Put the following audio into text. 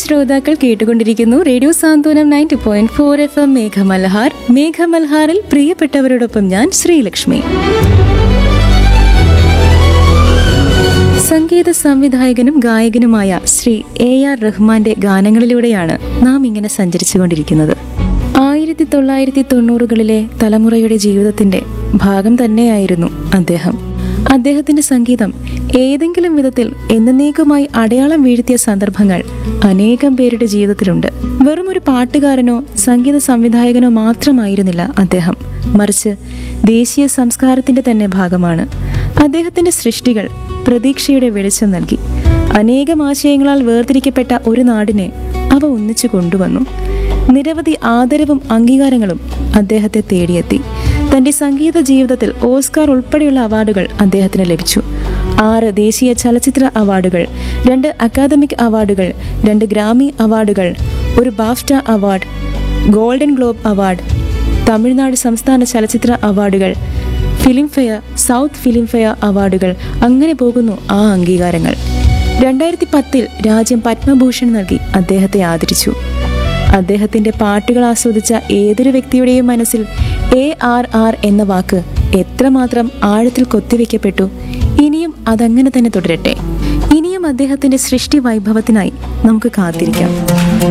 ശ്രോതാക്കൾ കേട്ടുകൊണ്ടിരിക്കുന്നു radio Santhwanam ninety point four FM Meghamalhar മേഘമൽഹാർ മേഘമൽഹാറിൽ പ്രിയപ്പെട്ടവരോടൊപ്പം ഞാൻ ശ്രീലക്ഷ്മി സംഗീത സംവിധായകനും ഗായകനുമായ ശ്രീ എ ആർ റഹ്മാന്റെ ഗാനങ്ങളിലൂടെയാണ് നാം ഇങ്ങനെ സഞ്ചരിച്ചുകൊണ്ടിരിക്കുന്നത് ആയിരത്തി തൊള്ളായിരത്തി തൊണ്ണൂറുകളിലെ തലമുറയുടെ ജീവിതത്തിന്റെ ഭാഗം തന്നെയായിരുന്നു അദ്ദേഹം അദ്ദേഹത്തിന്റെ സംഗീതം ഏതെങ്കിലും വിധത്തിൽ എന്നേക്കുമായി അടയാളം വീഴ്ത്തിയ സന്ദർഭങ്ങൾ അനേകം പേരുടെ ജീവിതത്തിലുണ്ട് വെറും ഒരു പാട്ടുകാരനോ സംഗീത സംവിധായകനോ മാത്രമായിരുന്നില്ല അദ്ദേഹം മറിച്ച് ദേശീയ സംസ്കാരത്തിന്റെ തന്നെ ഭാഗമാണ് അദ്ദേഹത്തിന്റെ സൃഷ്ടികൾ പ്രതീക്ഷയുടെ വെളിച്ചം നൽകി അനേകം ആശയങ്ങളാൽ വേർതിരിക്കപ്പെട്ട ഒരു നാടിനെ അവ ഒന്നിച്ചു കൊണ്ടുവന്നു നിരവധി ആദരവും അംഗീകാരങ്ങളും അദ്ദേഹത്തെ തേടിയെത്തി തന്റെ സംഗീത ജീവിതത്തിൽ ഓസ്കാർ ഉൾപ്പെടെയുള്ള അവാർഡുകൾ അദ്ദേഹത്തിന് ലഭിച്ചു ആറ് ദേശീയ ചലച്ചിത്ര അവാർഡുകൾ രണ്ട് അക്കാദമിക് അവാർഡുകൾ രണ്ട് ഗ്രാമി അവാർഡുകൾ ഒരു BAFTA award golden globe award Tamil Nadu സംസ്ഥാന ചലച്ചിത്ര അവാർഡുകൾ ഫിലിംഫെയർ സൗത്ത് ഫിലിംഫെയർ അവാർഡുകൾ അങ്ങനെ പോകുന്നു ആ അംഗീകാരങ്ങൾ രണ്ടായിരത്തി പത്തിൽ രാജ്യം പത്മഭൂഷൺ നൽകി അദ്ദേഹത്തെ ആദരിച്ചു അദ്ദേഹത്തിന്റെ പാട്ടുകൾ ആസ്വദിച്ച ഏതൊരു വ്യക്തിയുടെയും മനസ്സിൽ എ ആർ ആർ എന്ന വാക്ക് എത്രമാത്രം ആഴത്തിൽ കൊത്തിവെക്കപ്പെട്ടു ഇനിയും അതങ്ങനെ തന്നെ തുടരട്ടെ ഇനിയും അദ്ദേഹത്തിന്റെ സൃഷ്ടി വൈഭവത്തിനായി നമുക്ക് കാത്തിരിക്കാം